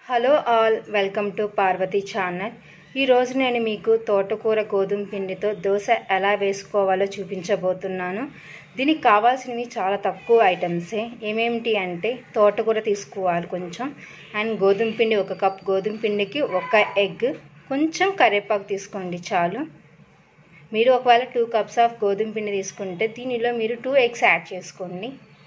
hello all welcome to Parvathi channel ఈరోజు నేను మీకు తోటకూర గోధుమ పిండితో దోశ ఎలా వేసుకోవాలో చూపించబోతున్నాను దీనికి కావాల్సినవి చాలా తక్కువ ఐటమ్సే ఏమేమిటి అంటే తోటకూర తీసుకోవాలి కొంచెం అండ్ గోధుమ పిండి ఒక కప్ గోధుమ పిండికి ఒక ఎగ్ కొంచెం కరివేపాకు తీసుకోండి చాలు మీరు ఒకవేళ టూ కప్స్ ఆఫ్ గోధుమ పిండి తీసుకుంటే దీనిలో మీరు టూ ఎగ్స్ యాడ్ చేసుకోండి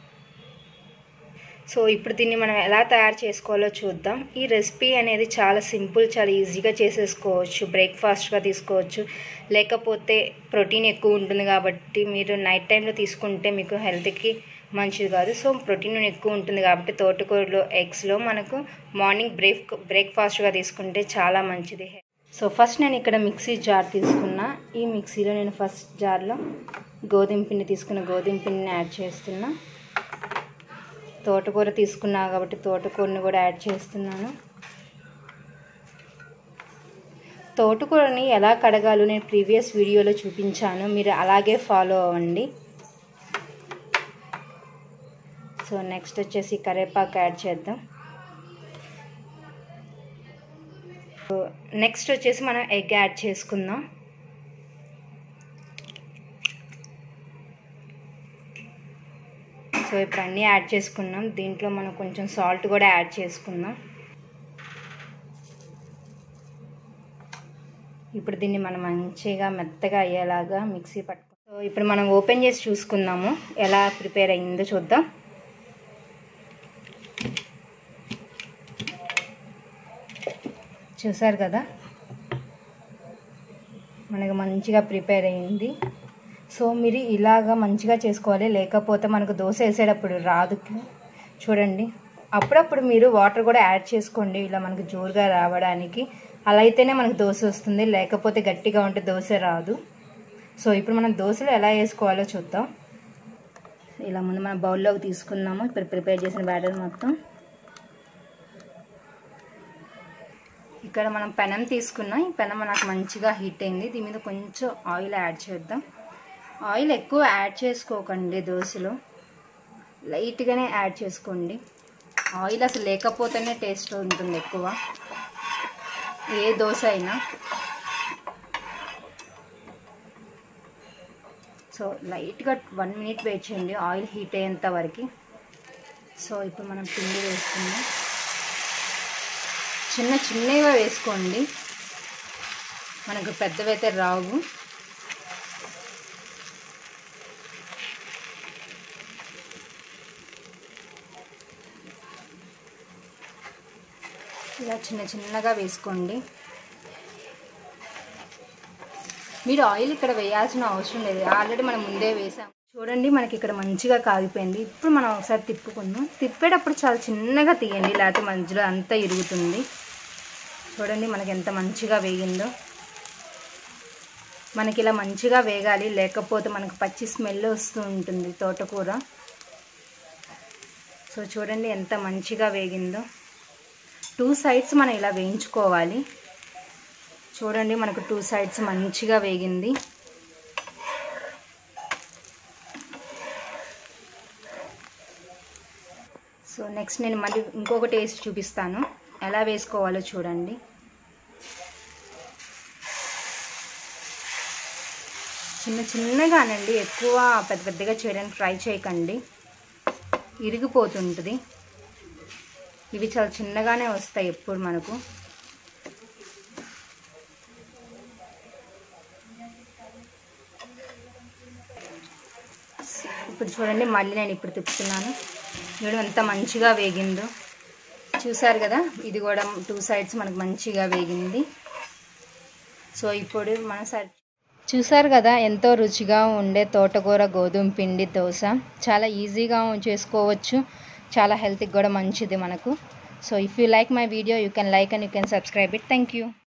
సో ఇప్పుడు దీన్ని మనం ఎలా తయారు చేసుకోవాలో చూద్దాం ఈ రెసిపీ అనేది చాలా సింపుల్ చాలా ఈజీగా చేసేసుకోవచ్చు బ్రేక్ఫాస్ట్గా తీసుకోవచ్చు లేకపోతే ప్రోటీన్ ఎక్కువ ఉంటుంది కాబట్టి మీరు నైట్ టైంలో తీసుకుంటే మీకు హెల్త్కి మంచిది కాదు సో ప్రోటీన్ ఎక్కువ ఉంటుంది కాబట్టి తోటకూరలో ఎగ్స్లో మనకు మార్నింగ్ బ్రేక్ బ్రేక్ఫాస్ట్గా తీసుకుంటే చాలా మంచిది సో ఫస్ట్ నేను ఇక్కడ మిక్సీ జార్ తీసుకున్నా ఈ మిక్సీలో నేను ఫస్ట్ జార్లో గోధుమ పిండి తీసుకున్న గోధుమ పిండిని యాడ్ చేస్తున్నా తోటకూర తీసుకున్నా కాబట్టి తోటకూరని కూడా యాడ్ చేస్తున్నాను తోటకూరని ఎలా కడగాలో నేను ప్రీవియస్ వీడియోలో చూపించాను మీరు అలాగే ఫాలో అవ్వండి సో నెక్స్ట్ వచ్చేసి కరివేపాకు యాడ్ చేద్దాం నెక్స్ట్ వచ్చేసి మనం ఎగ్ యాడ్ చేసుకుందాం సో ఇప్పుడు అన్నీ యాడ్ చేసుకున్నాం దీంట్లో మనం కొంచెం సాల్ట్ కూడా యాడ్ చేసుకుందాం ఇప్పుడు దీన్ని మనం మంచిగా మెత్తగా అయ్యేలాగా మిక్సీ పట్టుకు సో ఇప్పుడు మనం ఓపెన్ చేసి చూసుకుందాము ఎలా ప్రిపేర్ అయ్యిందో చూద్దాం చూసారు కదా మనకు మంచిగా ప్రిపేర్ అయ్యింది సో మీరు ఇలాగా మంచిగా చేసుకోవాలి లేకపోతే మనకు దోశ వేసేటప్పుడు రాదు చూడండి అప్పుడప్పుడు మీరు వాటర్ కూడా యాడ్ చేసుకోండి ఇలా మనకు జోరుగా రావడానికి అలా అయితేనే మనకు దోశ వస్తుంది లేకపోతే గట్టిగా ఉంటే దోశ రాదు సో ఇప్పుడు మనం దోశలు ఎలా వేసుకోవాలో చూద్దాం ఇలా ముందు మనం బౌల్లోకి తీసుకుందాము ఇప్పుడు ప్రిపేర్ చేసిన బ్యాటర్ మొత్తం ఇక్కడ మనం పెనం తీసుకున్నాం ఈ పెనం మనకు మంచిగా హీట్ అయింది దీని మీద కొంచెం ఆయిల్ యాడ్ చేద్దాం ఆయిల్ ఎక్కువ యాడ్ చేసుకోకండి దోశలో లైట్గానే యాడ్ చేసుకోండి ఆయిల్ అసలు లేకపోతేనే టేస్ట్ ఉంటుంది ఎక్కువ ఏ దోశ అయినా సో లైట్గా వన్ మినిట్ వెయిట్ చేయండి ఆయిల్ హీట్ అయ్యేంత వరకు సో ఇప్పుడు మనం పిండి వేసుకుందాం చిన్న చిన్నగా వేసుకోండి మనకు పెద్దవైతే రావు ఇలా చిన్న చిన్నగా వేసుకోండి మీరు ఆయిల్ ఇక్కడ వేయాల్సిన అవసరం లేదు ఆల్రెడీ మనం ముందే వేసాం చూడండి మనకి ఇక్కడ మంచిగా కాగిపోయింది ఇప్పుడు మనం ఒకసారి తిప్పుకుందాం తిప్పేటప్పుడు చాలా చిన్నగా తీయండి లేకపోతే మధ్యలో అంతా ఇరుగుతుంది చూడండి మనకి ఎంత మంచిగా వేగిందో మనకి ఇలా మంచిగా వేగాలి లేకపోతే మనకు పచ్చి స్మెల్ వస్తూ ఉంటుంది తోటకూర సో చూడండి ఎంత మంచిగా వేగిందో టూ సైడ్స్ మనం ఇలా వేయించుకోవాలి చూడండి మనకు టూ సైడ్స్ మంచిగా వేగింది సో నెక్స్ట్ నేను మళ్ళీ ఇంకొక టేస్ట్ చూపిస్తాను ఎలా వేసుకోవాలో చూడండి చిన్న చిన్నగానండి ఎక్కువ పెద్ద పెద్దగా చేయడానికి ట్రై చేయకండి ఇరిగిపోతుంటుంది ఇవి చాలా చిన్నగానే వస్తాయి ఎప్పుడు మనకు ఇప్పుడు చూడండి మళ్ళీ నేను ఇప్పుడు తిప్పుతున్నాను చూడండి ఎంత మంచిగా వేగిందో చూసారు కదా ఇది కూడా టూ సైడ్స్ మనకు మంచిగా వేగింది సో ఇప్పుడు మన సర్ చూసారు కదా ఎంతో రుచిగా ఉండే తోటకూర గోధుమ పిండి దోశ చాలా ఈజీగా చేసుకోవచ్చు చాలా హెల్త్కి కూడా మంచిది మనకు so if you like my video you can like and you can subscribe it thank you